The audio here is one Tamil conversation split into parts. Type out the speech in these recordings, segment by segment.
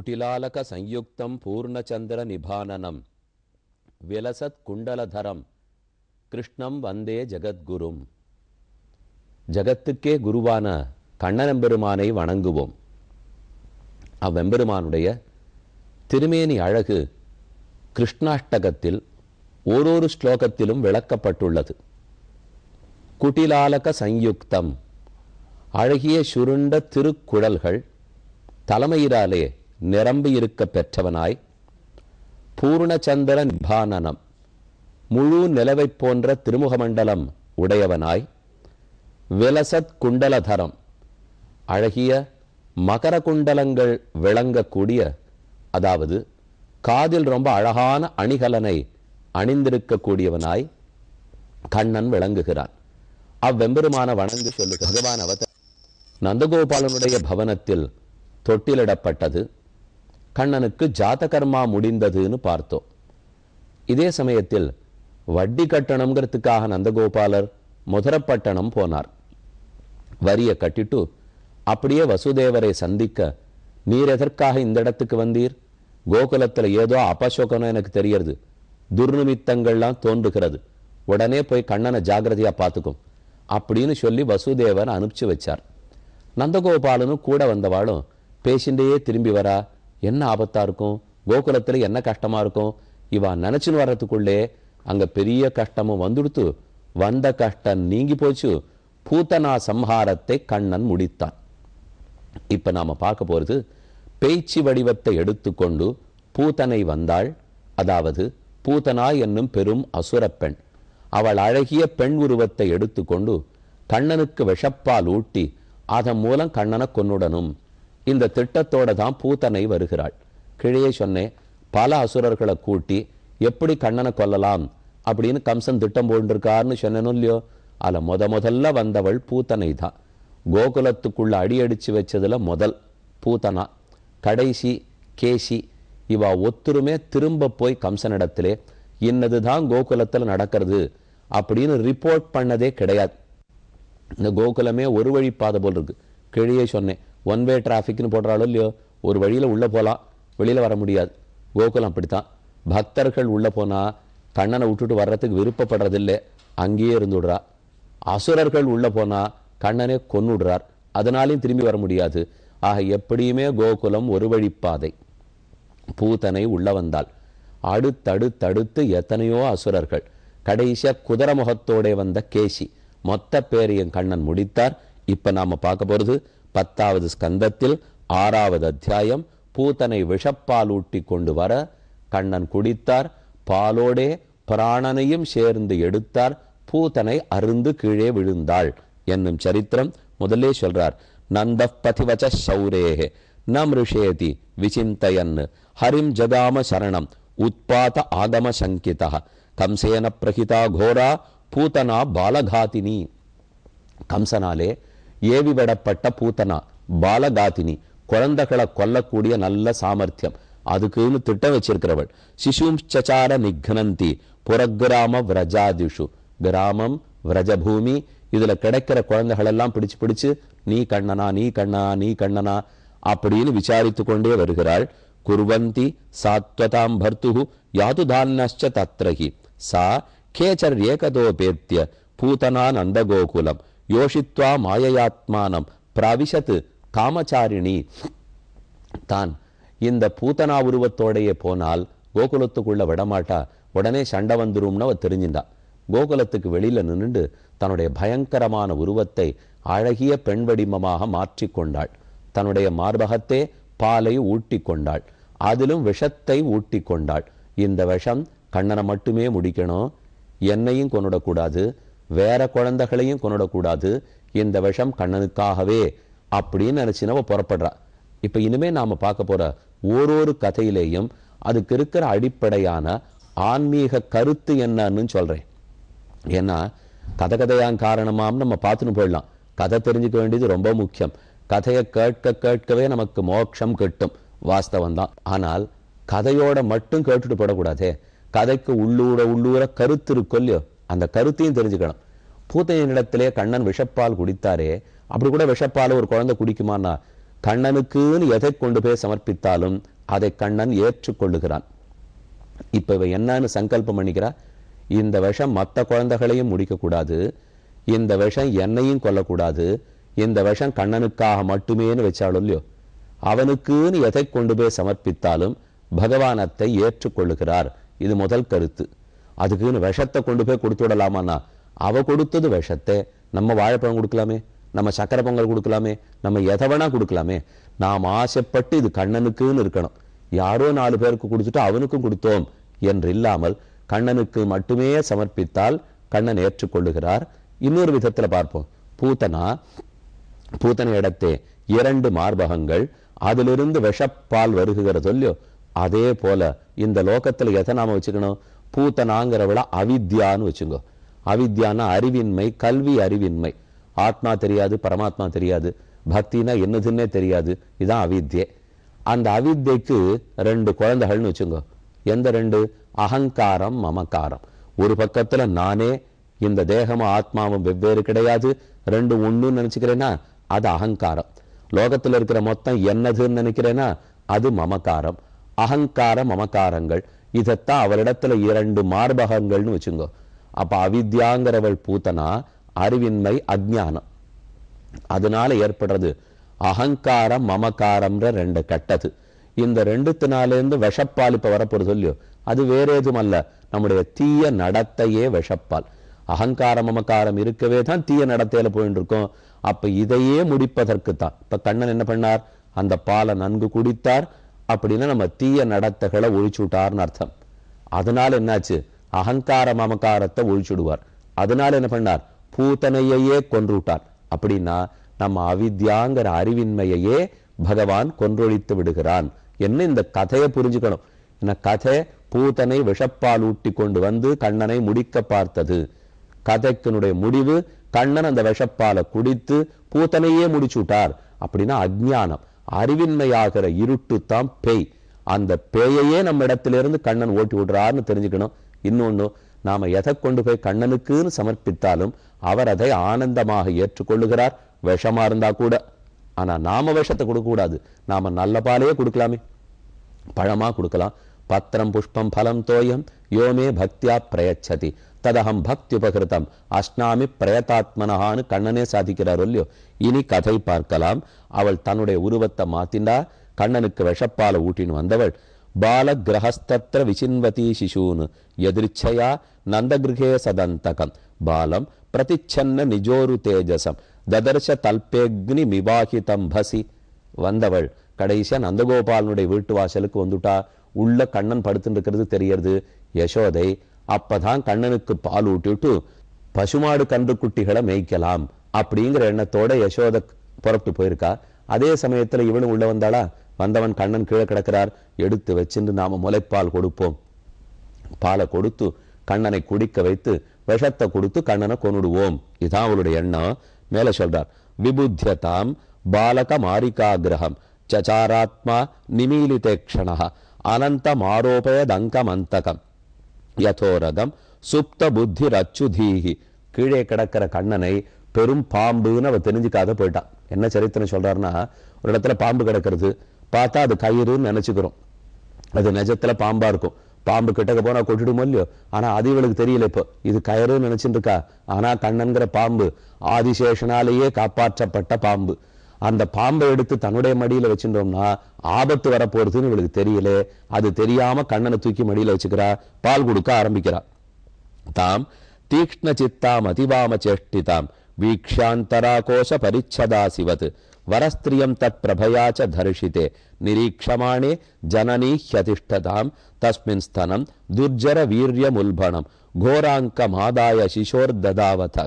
కుటిలాలక సంయుక్తం పూర్ణచంద్ర నిభాననం విలసత్ குண்டலதரம் கிருஷ்ணம் வந்தே ஜகத்குரும் ஜகத்துக்கே குருவான கண்ணனெம்பெருமானை வணங்குவோம் அவ்வெம்பெருமானுடைய திருமேனி அழகு கிருஷ்ணாஷ்டகத்தில் ஓரொரு ஸ்லோகத்திலும் விளக்கப்பட்டுள்ளது குட்டிலாலக சயுக்தம் அழகிய சுருண்ட திருக்குழல்கள் தலைமையிராலே நிரம்பி இருக்க பெற்றவனாய் பூர்ணச்சந்திர நிபானனம் முழு நிலவைப் போன்ற திருமுகமண்டலம் உடையவனாய் விலசத் குண்டலதரம் அழகிய மகர குண்டலங்கள் விளங்கக்கூடிய அதாவது காதில் ரொம்ப அழகான அணிகலனை அணிந்திருக்கக்கூடியவனாய் கண்ணன் விளங்குகிறான் அவ்வெம்பெருமான வணங்கு சொல்லு பகவான் அவத நந்தகோபாலனுடைய பவனத்தில் தொட்டிலிடப்பட்டது கண்ணனுக்கு ஜாதகர்மா முடிந்ததுன்னு பார்த்தோம் இதே சமயத்தில் வட்டி கட்டணம்ங்கிறதுக்காக நந்தகோபாலர் முதரப்பட்டணம் போனார் வரியை கட்டிட்டு அப்படியே வசுதேவரை சந்திக்க நீர் எதற்காக இந்த இடத்துக்கு வந்தீர் கோகுலத்துல ஏதோ அபசோகனம் எனக்கு தெரியறது துர்நிமித்தங்கள்லாம் தோன்றுகிறது உடனே போய் கண்ணனை ஜாகிரதையா பார்த்துக்கும் அப்படின்னு சொல்லி வசுதேவன் அனுப்பிச்சு வச்சார் நந்தகோபாலனும் கூட வந்தவாளும் பேசிண்டே திரும்பி வரா என்ன ஆபத்தா இருக்கும் கோகுலத்துல என்ன கஷ்டமா இருக்கும் இவா நினைச்சுன்னு வர்றதுக்குள்ளே அங்க பெரிய கஷ்டமும் வந்துடுத்து வந்த கஷ்டம் நீங்கி போச்சு பூத்தனா சம்ஹாரத்தை கண்ணன் முடித்தான் இப்ப நாம பார்க்க போறது பேச்சு வடிவத்தை எடுத்துக்கொண்டு பூத்தனை வந்தாள் அதாவது பூத்தனா என்னும் பெரும் அசுரப்பெண் அவள் அழகிய பெண் உருவத்தை எடுத்துக்கொண்டு கண்ணனுக்கு விஷப்பால் ஊட்டி அதன் மூலம் கண்ணனை கொன்னுடனும் இந்த திட்டத்தோட தான் பூத்தனை வருகிறாள் கிழையே சொன்னேன் பல அசுரர்களை கூட்டி எப்படி கண்ணனை கொல்லலாம் அப்படின்னு கம்சன் திட்டம் போட்டிருக்காருன்னு சொன்னனும் இல்லையோ அதில் முத முதல்ல வந்தவள் பூத்தனை தான் கோகுலத்துக்குள்ள அடியடிச்சு வச்சதுல முதல் பூத்தனா கடைசி கேசி இவ ஒத்துருமே திரும்ப போய் கம்சனிடத்திலே இன்னதுதான் கோகுலத்தில் நடக்கிறது அப்படின்னு ரிப்போர்ட் பண்ணதே கிடையாது இந்த கோகுலமே ஒரு வழி பாதை போல் இருக்கு கிழியே சொன்னேன் ஒன் வே டிராஃபிக்னு போடுறாளோ இல்லையோ ஒரு வழியில் உள்ளே போகலாம் வெளியில் வர முடியாது கோகுலம் அப்படித்தான் பக்தர்கள் உள்ளே போனால் கண்ணனை விட்டுட்டு வர்றதுக்கு விருப்பப்படுறதில்லை அங்கேயே இருந்து விடுறா அசுரர்கள் உள்ளே போனால் கண்ணனே கொன்னுடுறார் அதனாலையும் திரும்பி வர முடியாது ஆக எப்படியுமே கோகுலம் ஒரு வழிப்பாதை பூத்தனை உள்ள வந்தாள் அடுத்தடுத்தடுத்து எத்தனையோ அசுரர்கள் கடைசியா குதிரை முகத்தோட வந்த கேசி மொத்த பேரையும் கண்ணன் முடித்தார் இப்ப நாம பார்க்க போறது பத்தாவது ஸ்கந்தத்தில் ஆறாவது அத்தியாயம் பூத்தனை விஷப்பால் ஊட்டி கொண்டு வர கண்ணன் குடித்தார் பாலோடே பிராணனையும் சேர்ந்து எடுத்தார் பூத்தனை அருந்து கீழே விழுந்தாள் என்னும் சரித்திரம் முதல்லே சொல்றார் நந்த பதிவச்ச சௌரேஹே நம் ரிஷேதி விசிந்தயன் ஹரிம் ஜகாம சரணம் உத்பாத ஆகம சங்கிதா கம்சேன பிரகிதா கோரா பூதனா பாலகாதினி கம்சனாலே ஏவி விடப்பட்ட பூத்தனா பாலகாதினி குழந்தைகளை கொல்லக்கூடிய நல்ல சாமர்த்தியம் அதுக்குன்னு திட்டம் வச்சிருக்கிறவள் சிசும் சச்சார நிக்னந்தி புறக்கிராம விரஜாதிஷு கிராமம் விரஜபூமி இதுல கிடைக்கிற குழந்தைகள் எல்லாம் பிடிச்சு பிடிச்சு நீ கண்ணனா நீ கண்ணா நீ கண்ணனா அப்படின்னு விசாரித்து கொண்டே வருகிறாள் குர்வந்தி சாத்வதாம் பர்த்து யாது தான்யச்ச தத்ரஹி சா கேச்சர் ஏகதோபேத்திய பூதனா நந்தகோகுலம் யோஷித்வா மாயயாத்மானம் பிராவிஷத்து காமச்சாரிணி தான் இந்த பூத்தனா உருவத்தோடையே போனால் கோகுலத்துக்குள்ள விடமாட்டா உடனே சண்டை வந்துரும்னு அவ தெரிஞ்சின்றா கோகுலத்துக்கு வெளியில நின்றுண்டு தன்னுடைய பயங்கரமான உருவத்தை அழகிய பெண் வடிவமாக மாற்றிக்கொண்டாள் தன்னுடைய மார்பகத்தே பாலை ஊட்டி கொண்டாள் அதிலும் விஷத்தை ஊட்டி கொண்டாள் இந்த விஷம் கண்ணனை மட்டுமே முடிக்கணும் என்னையும் கொண்டுடக்கூடாது வேற குழந்தைகளையும் கொண்டுடக்கூடாது இந்த விஷம் கண்ணனுக்காகவே அப்படின்னு நினைச்சுனவ புறப்படுறா இப்ப இனிமே நாம பார்க்க போற ஓரொரு கதையிலேயும் அதுக்கு இருக்கிற அடிப்படையான ஆன்மீக கருத்து என்னன்னு சொல்றேன் ஏன்னா கதை கதையான் காரணமாம் நம்ம பார்த்துன்னு போயிடலாம் கதை தெரிஞ்சுக்க வேண்டியது ரொம்ப முக்கியம் கதையை கேட்க கேட்கவே நமக்கு மோட்சம் கிட்டும் வாஸ்தவம் தான் ஆனால் கதையோட மட்டும் கேட்டுட்டு போடக்கூடாதே கதைக்கு உள்ளூர உள்ளூர கருத்து இருக்கும் இல்லையோ அந்த கருத்தையும் தெரிஞ்சுக்கணும் பூத்தையனிடத்திலே கண்ணன் விஷப்பால் குடித்தாரே அப்படி கூட விஷப்பால் ஒரு குழந்தை குடிக்குமான்னா கண்ணனுக்குன்னு எதை கொண்டு போய் சமர்ப்பித்தாலும் அதை கண்ணன் ஏற்றுக்கொள்ளுகிறான் இப்ப இவ என்னன்னு சங்கல்பம் பண்ணிக்கிறா இந்த விஷம் மற்ற குழந்தைகளையும் முடிக்கக்கூடாது இந்த விஷம் என்னையும் கொல்லக்கூடாது இந்த விஷம் கண்ணனுக்காக மட்டுமேன்னு வச்சாலும் இல்லையோ அவனுக்குன்னு எதை கொண்டு போய் சமர்ப்பித்தாலும் பகவானத்தை ஏற்றுக்கொள்ளுகிறார் இது முதல் கருத்து அதுக்குன்னு விஷத்தை கொண்டு போய் கொடுத்து விடலாமான்னா அவ கொடுத்தது விஷத்தை நம்ம வாழைப்பழம் கொடுக்கலாமே நம்ம சக்கரை பொங்கல் கொடுக்கலாமே நம்ம எதை வேணா கொடுக்கலாமே நாம் ஆசைப்பட்டு இது கண்ணனுக்குன்னு இருக்கணும் யாரோ நாலு பேருக்கு கொடுத்துட்டு அவனுக்கும் கொடுத்தோம் என்று இல்லாமல் கண்ணனுக்கு மட்டுமே சமர்ப்பித்தால் கண்ணன் ஏற்றுக்கொள்ளுகிறார் இன்னொரு விதத்துல பார்ப்போம் பூத்தனா பூத்தனை இடத்தே இரண்டு மார்பகங்கள் அதிலிருந்து விஷப்பால் வருகிறது இல்லையோ அதே போல இந்த லோகத்துல எதை நாம வச்சுக்கணும் பூத்தனாங்கிறவள அவித்யான்னு வச்சுங்கோ அவித்யான்னா அறிவின்மை கல்வி அறிவின்மை ஆத்மா தெரியாது பரமாத்மா தெரியாது பக்தினா என்னதுன்னே தெரியாது இதான் அவித்யை அந்த அவித்யைக்கு ரெண்டு குழந்தைகள்னு வச்சுங்கோ எந்த ரெண்டு அகங்காரம் மமக்காரம் ஒரு பக்கத்துல நானே இந்த தேகமும் ஆத்மாவும் வெவ்வேறு கிடையாது ரெண்டு ஒண்ணுன்னு நினைச்சுக்கிறேன்னா அது அகங்காரம் லோகத்துல இருக்கிற மொத்தம் என்னதுன்னு நினைக்கிறேன்னா அது மமக்காரம் அகங்கார மமக்காரங்கள் இதைத்தான் அவரிடத்துல இரண்டு மார்பகங்கள்னு வச்சுங்கோ அப்ப அவித்யாங்கிறவள் பூத்தனா அறிவின்மை அஜ்ஞானம் அதனால ஏற்படுறது அகங்காரம் மமக்காரம்ன்ற ரெண்டு கட்டது இந்த ரெண்டுத்தினாலேருந்து விஷப்பால் இப்ப வரப்போறது இல்லையோ அது வேற எதுவும் அல்ல நம்முடைய தீய நடத்தையே விஷப்பால் அகங்காரம் மமக்காரம் இருக்கவே தான் தீய நடத்தையில போயிட்டு இருக்கோம் அப்ப இதையே முடிப்பதற்கு தான் இப்ப கண்ணன் என்ன பண்ணார் அந்த பாலை நன்கு குடித்தார் அப்படின்னா நம்ம தீய நடத்தைகளை ஒழிச்சு விட்டார்னு அர்த்தம் அதனால என்னாச்சு அகங்கார மமக்காரத்தை ஒழிச்சுடுவார் அதனால என்ன பண்ணார் பூத்தனையையே கொன்று விட்டார் அப்படின்னா நம்ம அவித்யாங்கிற அறிவின்மையையே பகவான் கொன்றொழித்து விடுகிறான் என்ன இந்த கதையை புரிஞ்சுக்கணும் இந்த கதை பூத்தனை விஷப்பால் ஊட்டி கொண்டு வந்து கண்ணனை முடிக்க பார்த்தது கதைக்கினுடைய முடிவு கண்ணன் அந்த விஷப்பாலை குடித்து பூத்தனையே முடிச்சு விட்டார் அப்படின்னா அஜ்ஞானம் அறிவின்மையாகிற இருட்டு தான் பேய் அந்த பேயையே நம்ம இடத்திலிருந்து கண்ணன் ஓட்டி விடுறாருன்னு தெரிஞ்சுக்கணும் இன்னொன்னு நாம எதை கொண்டு போய் கண்ணனுக்குன்னு சமர்ப்பித்தாலும் அவர் அதை ஆனந்தமாக ஏற்றுக்கொள்ளுகிறார் விஷமா இருந்தா கூட ஆனா நாம விஷத்தை கொடுக்க கூடாது நாம நல்ல பாலையே கொடுக்கலாமே பழமா கொடுக்கலாம் பத்திரம் புஷ்பம் பலம் தோயம் யோமே பக்தியா பிரயச்சதி ததகம் பக்தி உபகிருதம் அஷ்னாமி பிரயதாத்மனஹான்னு கண்ணனே சாதிக்கிறார் இல்லையோ இனி கதை பார்க்கலாம் அவள் தன்னுடைய உருவத்தை மாத்திண்டா கண்ணனுக்கு விஷப்பால ஊட்டின்னு வந்தவள் பால கிரகஸ்தத்ர விசின்வதி சிசூனு எதிர்ச்சையா நந்தகிருகே சதந்தகம் பாலம் பிரதிச்சன்ன நிஜோரு தேஜசம் ததர்ஷ தல்பேக்னி மிவாகிதம் பசி வந்தவள் கடைசியா நந்தகோபாலனுடைய வீட்டு வாசலுக்கு வந்துட்டா உள்ள கண்ணன் படுத்துட்டு இருக்கிறது தெரியறது யசோதை அப்பதான் கண்ணனுக்கு பால் ஊட்டிவிட்டு பசுமாடு கன்றுக்குட்டிகளை மேய்க்கலாம் அப்படிங்கிற எண்ணத்தோட யசோத புறப்பட்டு போயிருக்கா அதே சமயத்துல இவனும் உள்ள வந்தாளா வந்தவன் கண்ணன் கீழே கிடக்கிறார் எடுத்து வச்சுட்டு நாம முளைப்பால் கொடுப்போம் பாலை கொடுத்து கண்ணனை குடிக்க வைத்து விஷத்தை கொடுத்து கண்ணனை கொன்னுடுவோம் இதான் அவளுடைய எண்ணம் மேல சொல்றார் விபுத்தியதாம் பாலக மாரிகாகிரகம் சச்சாராத்மா நிமீலிதேக்ஷணா அனந்தம் ஆரோபயதங்கமந்தகம் யதோரகம் சுப்த புத்தி ரச்சுதீஹி கீழே கிடக்கிற கண்ணனை பெரும் பாம்புன்னு அவ தெரிஞ்சுக்காத போயிட்டான் என்ன சரித்திரம் சொல்றாருன்னா ஒரு இடத்துல பாம்பு கிடக்கிறது பார்த்தா அது கயிறுன்னு நினைச்சுக்கிறோம் அது நிஜத்துல பாம்பா இருக்கும் பாம்பு கிட்டக்க போனா கொட்டிடுமோ இல்லையோ ஆனா அது இவளுக்கு தெரியல இப்போ இது கயிறுன்னு நினைச்சிட்டு இருக்கா ஆனா கண்ணன்கிற பாம்பு ஆதிசேஷனாலேயே காப்பாற்றப்பட்ட பாம்பு அந்த பாம்பை எடுத்து தன்னுடைய மடியில வச்சுட்டோம்னா ஆபத்து வரப்போறதுன்னு இவளுக்கு தெரியல அது தெரியாம கண்ணனை தூக்கி மடியில வச்சுக்கிறா பால் கொடுக்க ஆரம்பிக்கிறா தாம் தீக்ஷ்ண சித்தாம் அதிவாம சேஷ்டிதாம் வீக்ஷாந்தராகோஷ பரிச்சதாசிவத் வரஸ்திரியம் தத் பிரபயாச்ச தர்ஷிதே நிரீக்ஷமாணே ஜனனி ஹ்யதிஷ்டதாம் தஸ்மின் ஸ்தனம் துர்ஜர வீரியமுல்பணம் கோராங்கமாதாய சிசோர்ததாவத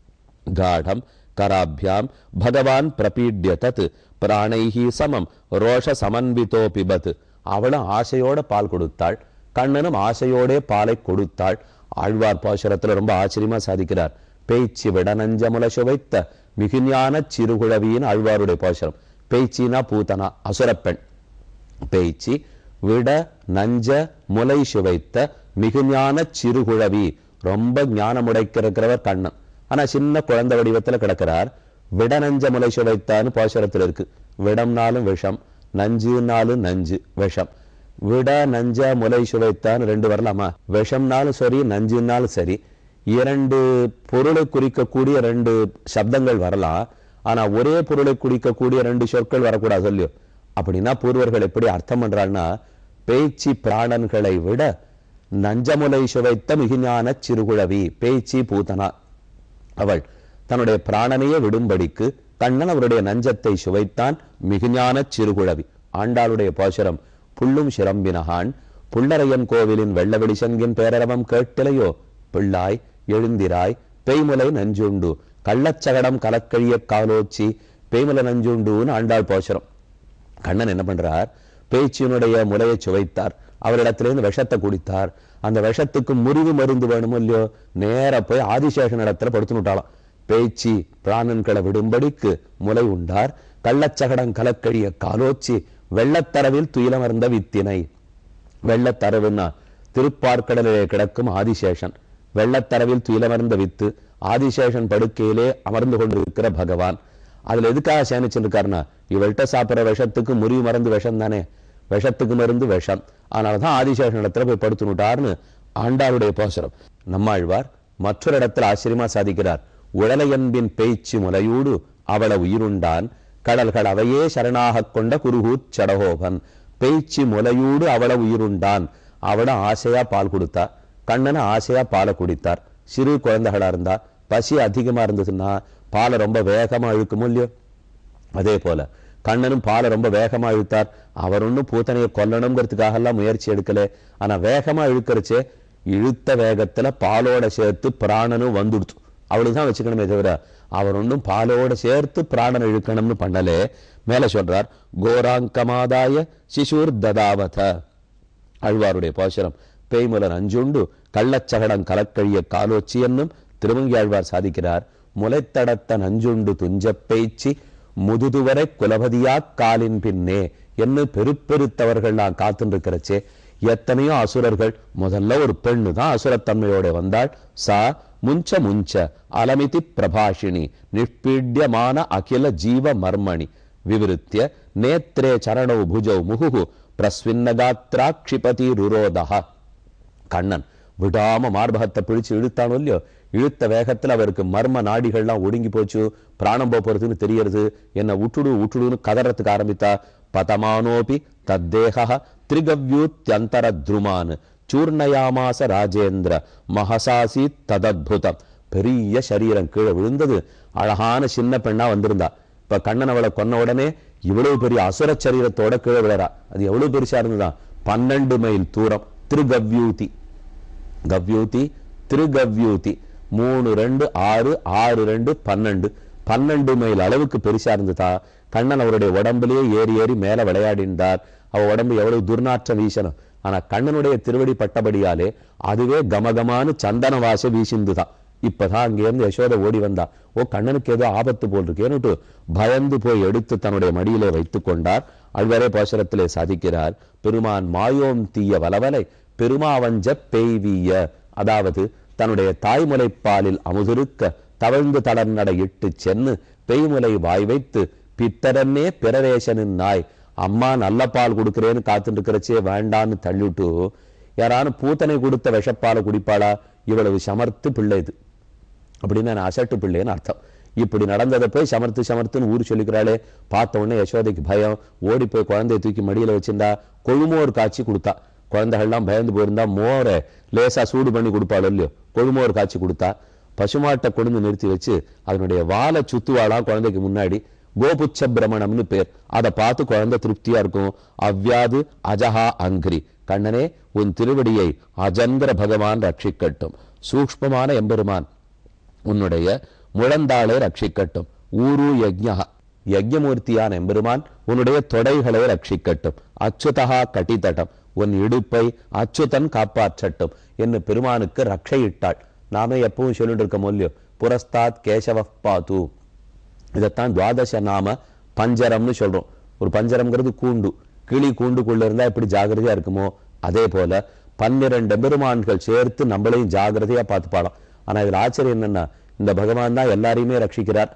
காடம் கராபியாம் பகவான் பிரபீட்ய தத் பிராணைஹி சமம் ரோஷ சமன்விதோ பிபத் அவளும் ஆசையோட பால் கொடுத்தாள் கண்ணனும் ஆசையோடே பாலை கொடுத்தாள் ஆழ்வார் பாசுரத்துல ரொம்ப ஆச்சரியமா சாதிக்கிறார் பேச்சு விடநஞ்சமுல சுவைத்த மிகுஞான சிறுகுழவியின் ஆழ்வாருடைய பாசுரம் பேச்சினா பூத்தனா அசுரப்பெண் பேச்சு விட நஞ்ச முலை சுவைத்த மிகுஞான சிறுகுழவி ரொம்ப ஞானமுடைக்கிறவர் கண்ணன் ஆனா சின்ன குழந்தை வடிவத்துல கிடக்கிறார் விடநஞ்ச முலை சுவைத்தான்னு பாசுரத்துல இருக்கு விடம்னாலும் விஷம் நஞ்சுனாலும் நஞ்சு விஷம் விட நஞ்ச முலை சுவைத்தான் ரெண்டு வரலாமா விஷம்னாலும் சரி நஞ்சுனாலும் சரி இரண்டு பொருளை குறிக்கக்கூடிய ரெண்டு சப்தங்கள் வரலாம் ஆனா ஒரே பொருளை குறிக்கக்கூடிய ரெண்டு சொற்கள் வரக்கூடாது சொல்லியோ அப்படின்னா பூர்வர்கள் எப்படி அர்த்தம் பண்றாங்கன்னா பேச்சு பிராணன்களை விட நஞ்சமுலை சுவைத்த மிகுஞான சிறுகுழவி பேச்சு பூத்தனா அவள் தன்னுடைய பிராணனையே விடும்படிக்கு கண்ணன் அவருடைய நஞ்சத்தை சுவைத்தான் மிகுஞான சிறுகுழவி ஆண்டாளுடைய பாசுரம் புள்ளும் சிரம்பினகான் புள்ளரையன் கோவிலின் வெள்ளவெளி சங்கின் பேரரவம் கேட்டிலையோ பிள்ளாய் எழுந்திராய் பெய்முலை நஞ்சுண்டு கள்ளச்சகடம் கலக்கழிய காலோச்சி பேய்முலை நஞ்சுண்டுன்னு ஆண்டாள் பாசுரம் கண்ணன் என்ன பண்றார் பேச்சினுடைய முலையை சுவைத்தார் அவரிடத்திலிருந்து விஷத்தை குடித்தார் அந்த விஷத்துக்கு முறிவு மருந்து வேணுமோ இல்லையோ நேர போய் ஆதிசேஷன் இடத்துல படுத்துனுட்டாலாம் பேச்சு பிராணன்களை விடும்படிக்கு முலை உண்டார் கள்ளச்சகடம் கலக்கழிய காலோச்சி வெள்ளத்தரவில் துயிலமர்ந்த வித்தினை வெள்ளத்தரவுன்னா திருப்பார்க்கடலிலே கிடக்கும் ஆதிசேஷன் வெள்ளத்தரவில் துயிலமர்ந்த வித்து ஆதிசேஷன் படுக்கையிலே அமர்ந்து கொண்டிருக்கிற பகவான் அதுல எதுக்காக சேமிச்சிருக்காருன்னா இவள்கிட்ட சாப்பிடுற விஷத்துக்கு முறிவு மருந்து விஷம் தானே விஷத்துக்கு மருந்து விஷம் அதனாலதான் ஆதிசேஷன் இடத்துல போய் படுத்துனுட்டார்னு ஆண்டாளுடைய போசரம் நம்மாழ்வார் மற்றொரு இடத்துல ஆச்சரியமா சாதிக்கிறார் உழலையன்பின் பேச்சு முலையூடு அவள உயிருண்டான் கடல்கள் அவையே சரணாகக் கொண்ட குருகூச் சடகோபன் பேச்சு முலையூடு அவள உயிருண்டான் அவள ஆசையா பால் கொடுத்தா கண்ணனை ஆசையா பாலை குடித்தார் சிறு குழந்தைகளா இருந்தா பசி அதிகமா இருந்ததுன்னா பாலை ரொம்ப வேகமா இழுக்குமோ இல்லையோ அதே போல கண்ணனும் பாலை ரொம்ப வேகமா இழுத்தார் அவர் ஒன்றும் பூத்தனையை கொல்லணுங்கிறதுக்காக எல்லாம் முயற்சி எடுக்கல ஆனா வேகமா இழுக்கிறச்சே இழுத்த வேகத்துல பாலோட சேர்த்து பிராணனும் வந்துடுத்து அவளுதான் வச்சுக்கணுமே தவிர அவர் ஒன்றும் பாலோட சேர்த்து பிராணனை இழுக்கணும்னு பண்ணலே மேல சொல்றார் கோராங்கமாதாய சிசூர் ததாவத ஆழ்வாருடைய பாசுரம் பேய்முலர் அஞ்சுண்டு கள்ளச்சகடம் கலக்கழிய காலோச்சி என்னும் திருமங்கி ஆழ்வார் சாதிக்கிறார் முளைத்தடத்த நஞ்சுண்டு துஞ்சப் பேச்சு முதுதுவரை குலபதியா காலின் பின்னே என்று பெருப்பெருத்தவர்கள் நான் காத்துருக்கிறச்சே எத்தனையோ அசுரர்கள் முதல்ல ஒரு பெண்ணு தான் அசுரத்தன்மையோட வந்தாள் சா முஞ்ச முஞ்ச அலமிதி பிரபாஷினி நிஷ்பீட்யமான அகில ஜீவ மர்மணி விவிருத்திய நேத்ரே சரணௌ புஜௌ முகுகு பிரஸ்வின்னகாத்ரா க்ஷிபதி ருரோதா கண்ணன் விடாம மார்பகத்தை பிடிச்சு இழுத்தானோ இல்லையோ இழுத்த வேகத்துல அவருக்கு மர்ம நாடிகள்லாம் ஒடுங்கி போச்சு பிராணம் போக போறதுன்னு தெரியறது என்ன உட்டுடு உட்டுடுன்னு கதறதுக்கு ஆரம்பித்தா பதமானோபி தத்தேக திரிகவ்யூத்யந்தர துருமான் சூர்ணயாமாச ராஜேந்திர மகசாசி ததத்புதம் பெரிய சரீரம் கீழே விழுந்தது அழகான சின்ன பெண்ணா வந்திருந்தா இப்ப கண்ணன் அவளை கொன்ன உடனே இவ்வளவு பெரிய அசுர சரீரத்தோட கீழே விழறா அது எவ்வளவு பெருசா இருந்ததா பன்னெண்டு மைல் தூரம் திருகவ்யூதி கவ்யூதி திருகவ்யூதி மூணு ரெண்டு ஆறு ஆறு ரெண்டு பன்னெண்டு பன்னெண்டு மைல் அளவுக்கு பெருசா இருந்ததா கண்ணன் அவருடைய உடம்புலயே ஏறி ஏறி மேல விளையாடினார் அவ உடம்பு எவ்வளவு துர்நாற்றம் வீசணும் ஆனா கண்ணனுடைய திருவடி பட்டபடியாலே அதுவே கமகமானு சந்தன வாச வீசிந்துதான் இப்பதான் அங்கேருந்து யசோதை ஓடி வந்தா ஓ கண்ணனுக்கு ஏதோ ஆபத்து போல் இருக்கேன்னுட்டு பயந்து போய் எடுத்து தன்னுடைய மடியிலே வைத்துக் கொண்டார் அழ்வரே பாசுரத்திலே சாதிக்கிறார் பெருமான் மாயோம் தீய வலவலை பெருமாவஞ்ச பெய்விய அதாவது தன்னுடைய தாய்முலைப்பாலில் அமுதிருக்க தவழ்ந்து தளர்நடை இட்டு சென்னு பெய்முலை வாய் வைத்து பித்தரன்னே பிறரேசனின் நாய் அம்மா நல்ல பால் கொடுக்கிறேன்னு காத்துட்டு இருக்கிறச்சே வேண்டான்னு தள்ளிவிட்டு யாரானு பூத்தனை கொடுத்த விஷப்பாலை குடிப்பாளா இவ்வளவு சமர்த்து பிள்ளை இது அப்படின்னு நான் அசட்டு பிள்ளைன்னு அர்த்தம் இப்படி நடந்ததை போய் சமர்த்து சமர்த்துன்னு ஊர் சொல்லிக்கிறாளே பார்த்த உடனே யசோதைக்கு பயம் ஓடி போய் குழந்தைய தூக்கி மடியில வச்சிருந்தா கொழுமோர் காய்ச்சி கொடுத்தா குழந்தைகள்லாம் பயந்து போயிருந்தா மோரை லேசா சூடு பண்ணி கொடுப்பாளோ இல்லையோ கொழுமோர் காய்ச்சி கொடுத்தா பசுமாட்டை கொண்டு நிறுத்தி வச்சு அதனுடைய வாலை சுத்துவாளாம் குழந்தைக்கு முன்னாடி கோபுச்ச பிரமணம்னு பேர் அதை பார்த்து குழந்தை திருப்தியா இருக்கும் அவ்யாது அஜஹா அங்கிரி கண்ணனே உன் திருவடியை அஜந்திர பகவான் ரட்சிக்கட்டும் சூக்ஷ்மமான எம்பெருமான் உன்னுடைய முழந்தாளை ரட்சிக்கட்டும் ஊரு யஜ்ஞா யஜ்ஞமூர்த்தியான எம்பெருமான் உன்னுடைய தொடைகளை ரட்சிக்கட்டும் அச்சுதகா கட்டித்தட்டம் உன் இடுப்பை அச்சுதன் காப்பாற்றட்டும் என்று பெருமானுக்கு ரட்சையிட்டாள் நாமே எப்பவும் சொல்லிட்டு இருக்க இல்லையோ புரஸ்தாத் கேசவ பாத்து இதைத்தான் துவாதச நாம பஞ்சரம்னு சொல்றோம் ஒரு பஞ்சரம்ங்கிறது கூண்டு கிளி கூண்டுக்குள்ள இருந்தா எப்படி ஜாகிரதையா இருக்குமோ அதே போல பன்னிரண்டு பெருமான்கள் சேர்த்து நம்மளையும் ஜாகிரதையா பார்த்து பாடம் ஆனா இதுல ஆச்சரியம் என்னன்னா இந்த பகவான் தான் எல்லாரையுமே ரட்சிக்கிறார்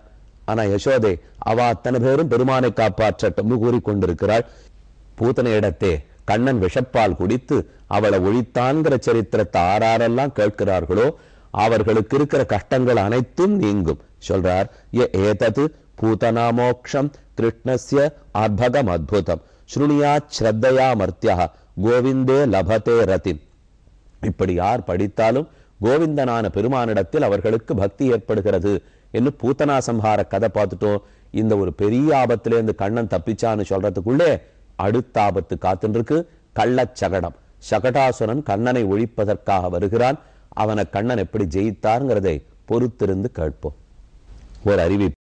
ஆனா யசோதை அவ அத்தனை பேரும் பெருமானை காப்பாற்றட்டும்னு கூறிக்கொண்டிருக்கிறாள் பூத்தனை இடத்தே கண்ணன் விஷப்பால் குடித்து அவளை ஒழித்தான்கிற சரித்திரத்தை ஆறாரெல்லாம் கேட்கிறார்களோ அவர்களுக்கு இருக்கிற கஷ்டங்கள் அனைத்தும் நீங்கும் சொல்றார் "ய ஏதது பூதனாமோக்ஷம் கிருஷ்ணஸ்ய அர்பகம் அத்புதம் ஸ்ருணியாத் ஸ்ரத்தையா மர்த்தியா கோவிந்தே லபதே ரதிம் இப்படி யார் படித்தாலும் கோவிந்தனான பெருமானிடத்தில் அவர்களுக்கு பக்தி ஏற்படுகிறது என்று பூத்தனா சம்ஹார கதை பார்த்துட்டோம் இந்த ஒரு பெரிய ஆபத்திலேருந்து கண்ணன் தப்பிச்சான்னு சொல்றதுக்குள்ளே அடுத்த ஆபத்து காத்துன்னு இருக்கு கள்ளச் சகடம் சகடாசுரன் கண்ணனை ஒழிப்பதற்காக வருகிறான் அவனை கண்ணன் எப்படி ஜெயித்தாருங்கிறதை பொறுத்திருந்து கேட்போம் ஒரு அறிவிப்பு